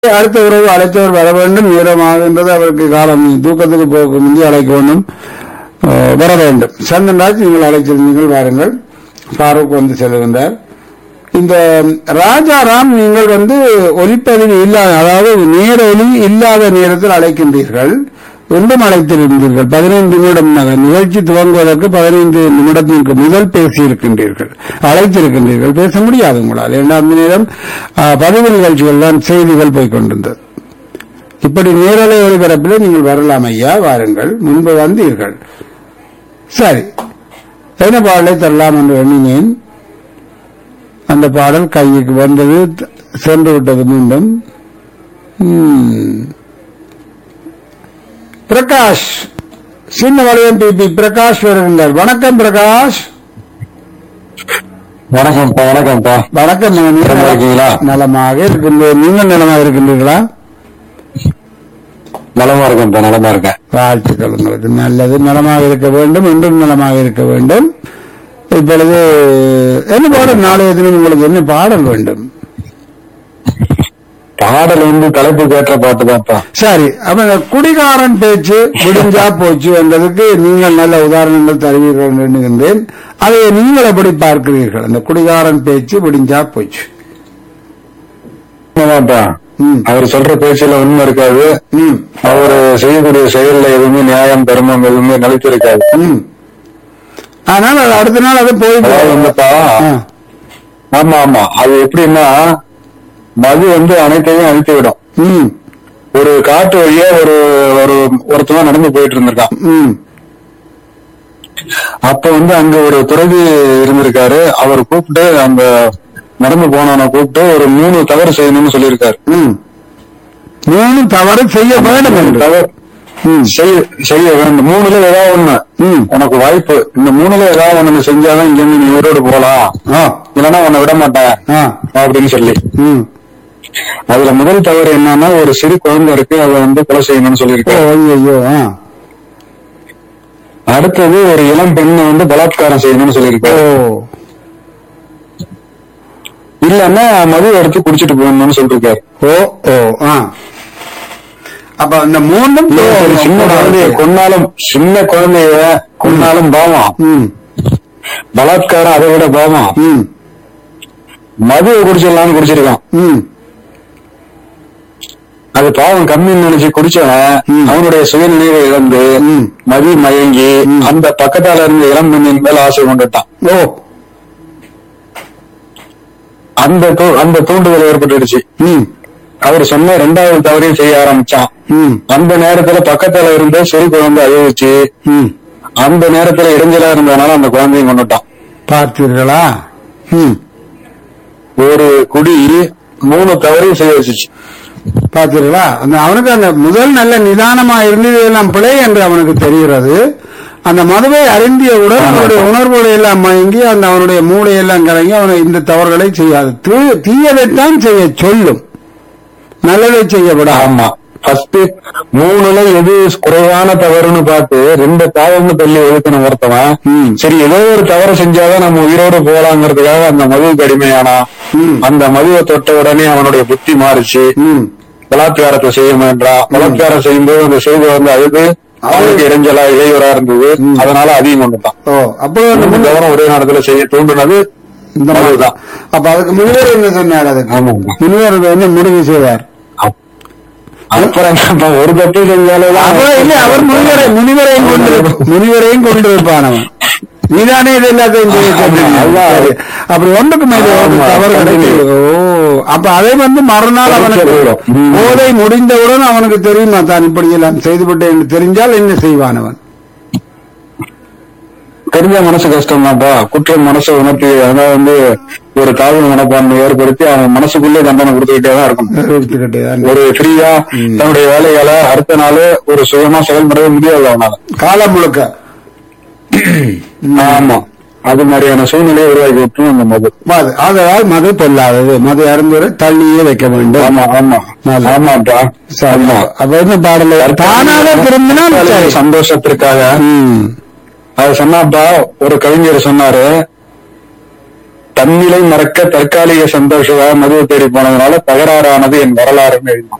அடுத்த உறவு அழைத்தவர் வர வேண்டும் நேரமாகின்றது அவருக்கு காலம் தூக்கத்துக்கு போக முந்தி அழைக்க வேண்டும் அஹ், வர வேண்டும் சந்தன்ராஜ் நீங்கள் அழைத்திருந்தீர்கள் வாருங்கள் ஃபாரூக் வந்து செல்கின்றார் இந்த ராஜாராம் நீங்கள் வந்து ஒலிப்பதிவு இல்லாத அதாவது நேர ஒலி இல்லாத நேரத்தில் அழைக்கின்றீர்கள் ஒன்றும் அழைத்திருந்தீர்கள் பதினைந்து நிமிடம் நக- நிகழ்ச்சி துவங்குவதற்கு பதினைந்து நிமிடத்திற்கு முதல் பேசியிருக்கின்றீர்கள் அழைத்திருக்கின்றீர்கள் பேச முடியாது உங்களால் இரண்டாம் நேரம் ஆ, பதிவு நிகழ்ச்சிகள் தான் செய்திகள் போய்க் கொண்டிருந்தது இப்படி நேரலை ஒளிபரப்பில் நீங்கள் வரலாம் ஐயா வாருங்கள் முன்பு வந்தீர்கள் சரி என்ன பாடலை தரலாம் என்று எண்ணினேன் அந்த பாடல் கைக்கு வந்தது த- சென்று விட்டது மீண்டும் ம். பிரகாஷ் சின்ன வளையம் பிபி பிரகாஷ் வருகின்றார் வணக்கம் பிரகாஷ் வணக்கம்ப்பா வணக்கம்ப்பா வணக்கம் மகனே. நலமா இருக்கீங்களா? நலமாக இருக்கின்றேன் நீங்கள் நலமாக இருக்கின்றீர்களா நலமா இருக்கேன்ப்பா நலமா இருக்கேன் வாழ்த்துக்கள் உங்களுக்கு நல்லது நலமாக இருக்க வேண்டும் என்றும் நலமாக இருக்க வேண்டும் இப்பொழுது என்ன பாடல் நாளைய தினம் உங்களுக்கு என்ன பாடல் வேண்டும் பாடல் வந்து தலைப்பு கேட்ட பாட்டு தான்ப்பா சரி அப்ப இந்த குடிகாரன் பேச்சு விடிஞ்சா போச்சு என்றதுக்கு நீங்கள் நல்ல உதாரணங்கள் தருவீர்கள் என்று எண்ணுகின்றேன் அதை நீங்கள் எப்படி பார்க்கிறீர்கள் அந்த குடிகாரன் பேச்சு விடிஞ்சா போச்சு உண்மைதான்ப்பா ம், அவர் சொல்ற பேச்சுல உண்மை இருக்காது ம், அவர் செய்யக்கூடிய செயல்ல எதுவுமே நியாயம் தர்மம் எதுவுமே நிலைத்து இருக்காது ம். ஆனால் அது அடுத்த நாள் அது போய் அதாவது வந்துப்பா ஆ, ஆமா ஆமா அது எப்படின்னா மது வந்து அனைத்தையும் அழித்து விடும் ம், ஒரு காட்டு வழியா ஒரு ஒரு ஒருத்தவன் நடந்து போயிட்டு இருந்திருக்கான் ம், அப்ப வந்து அங்க ஒரு துறவி இருந்திருக்காரு அவர் கூப்பிட்டு அந்த நடந்து போனவனை கூப்பிட்டு ஒரு மூணு தவறு செய்யணும்னு சொல்லியிருக்காரு ம். மூணு தவறு செய்ய வேண்டும் என்று தவறு ம், செய்ய செய்ய வேண்டும் மூணுல ஏதாவது ஒண்ணு ம். உனக்கு வாய்ப்பு இந்த மூணுல ஏதாவது ஒண்ணு நீ செஞ்சாதான் இங்க இருந்து நீ உயிரோடு போலாம் ஆ, இல்லைன்னா உன்னை விட மாட்டேன் ஆ, அப்படின்னு சொல்லி ம். அதுல முதல் தவறு என்னன்னா ஒரு சிறு குழந்தை இருக்கு அதை வந்து கொலை செய்யணும்னு ஓ, சொல்லியிருக்காரு ஐயையோ, ஆ. அடுத்தது ஒரு இளம் பெண்ணை வந்து பலாத்காரம் செய்யணும்னு ஓ, சொல்லியிருக்காரு இல்லன்னா மது எடுத்து குடிச்சிட்டு போகணும்னு சொல்லிருக்காரு ஓ, ஓ, ஆ. அப்ப இந்த மூணும் ஒரு சின்ன குழந்தைய கொன்னாலும் சின்ன குழந்தைய கொன்னாலும் பாவம் ம், பலாத்காரம் அதை விட பாவம் ம், மதுவை குடிச்சிடலாம்னு குடிச்சிருக்கான் ம். அது பாவம் கம்மின்னு நினைச்சு குடிச்சவன் ம். அவனுடைய சுயநினைவை இழந்து ம். மதி மயங்கி ம். அந்த பக்கத்தால இருந்த இளம் பெண்ணின் மேல ஆசை கொண்டுட்டான் ஓ அந்த தூ- அந்த தூண்டுதல் ஏற்பட்டுடுச்சு ம், அவர் சொன்ன ரெண்டாவது தவறையும் செய்ய ஆரம்பிச்சான் ம், அந்த நேரத்துல பக்கத்துல இருந்த சிறு குழந்தை அழுவிச்சு ம். அந்த நேரத்துல இடைஞ்சலா இருந்ததுனால அந்த குழந்தையும் கொண்டுட்டான் பார்த்தீர்களா ம் ஒரு குடி மூணு தவறையும் செய்ய வச்சுச்சு பார்த்தீர்களா அந்த அவனுக்கு அந்த முதல் நல்ல நிதானமா இருந்தது எல்லாம் பிழை என்று அவனுக்கு தெரிகிறது அந்த மதுவை அருந்தியவுடன் அவனுடைய உணர்வுகளை எல்லாம் மயங்கி அந்த அவனுடைய மூளையெல்லாம் கலங்கி அவனை இந்த தவறுகளை செய்யாது தீ- தீயதைத்தான் செய்ய சொல்லும் நல்லதை செய்யப்படாது ஆமா ஃபர்ஸ்ட் மூணுல எது குறைவான தவறுன்னு பார்த்து ரெண்டு பாவம்னு தள்ளி ஒதுக்கணும் ஒருத்தவன் ம். சரி ஏதோ ஒரு தவறு செஞ்சாதான் நம்ம உயிரோடு போலாங்கிறதுக்காக அந்த மதுவுக்கு அடிமையானா ம். அந்த மதுவை தொட்ட உடனே அவனுடைய புத்தி மாறிச்சு ம் பலாத்காரத்தை செய்ய முயன்றான் பலாத்காரம் செய்யும்போது அந்த செய்தி வந்து அழுது அவனுக்கு இடைஞ்சலா இடையூறா இருந்தது ம். அதனால அதிகம் கொண்டுட்டான் ஓ அப்போ அந்த மூணு முன்ன- தவறும் ஒரே நேரத்துல செய்ய தூண்டுனது இந்த மாதிரி அதுதான். அப்ப அதுக்கு முனிவர் என்ன சொன்னார் அதுக்கு ஆமாங்க முனிவர் என்ன முடிவு செய்வார் அப்- அப்புறம் என்னப்பா, ஒரு தப்பு செஞ்சாலே அவர் இல்லை அவர் முனிவரை முனிவரையும் கொண்டு முனிவரையும் கொண்டு வைப்பான் அவன் நீதானே இது எல்லாத்தையும் செய்ய சொன்னீங்க. அதுதான். சரி. அப்படி ஒன்றுக்கு மேல ஒரு ஆமா, தவறு continue. கிடைக்குது ஓ அப்ப அதை வந்து மறுநாள் அவனுக்கு போயிடும். ம். போதை முடிந்தவுடன் அவனுக்கு தெரியுமா தான் இப்படி எல்லாம் செய்துவிட்டேன் என்று தெரிஞ்சால் என்ன செய்வான் அவன் தெரிஞ்ச மனசு கஷ்டம் தான்ப்பா குற்றம் மனசை உணர்த்தி அதாவது வந்து ஒரு தாழ்வு மனப்பான்மை ஏற்படுத்தி அவன் மனசுக்குள்ளே தண்டனை கொடுத்துக்கிட்டே தான் இருக்கணும் நிறுத்திக்கிட்டே தான். ஒரு ஃப்ரீயா தன்னுடைய வேலைகளை அடுத்த நாள் ஒரு சுயமா செயல்படவே முடியாது அவனால காலம் முழுக்க ஆமா அது மாதிரியான சூழ்நிலையை உருவாக்கி விட்டுரும் அந்த மது மது அதனால் மது பொல்லாதது மது அருந்துவரை தள்ளியே வைக்க வேண்டும் ஆமா ஆமா நல்லது. ஆமாப்பா சரி. ஆமா அப்ப என்ன பாடல தானாக திரும்பினால் சரி. சந்தோஷத்திற்காக ம். அது சொன்னாப்பா ஒரு கவிஞர் சொன்னாரு தன்னிலை மறக்க தற்காலிக சந்தோஷமாக மதுவை தேடி போனதுனால தகராறானது என் வரலாறுன்னு எழுதினான்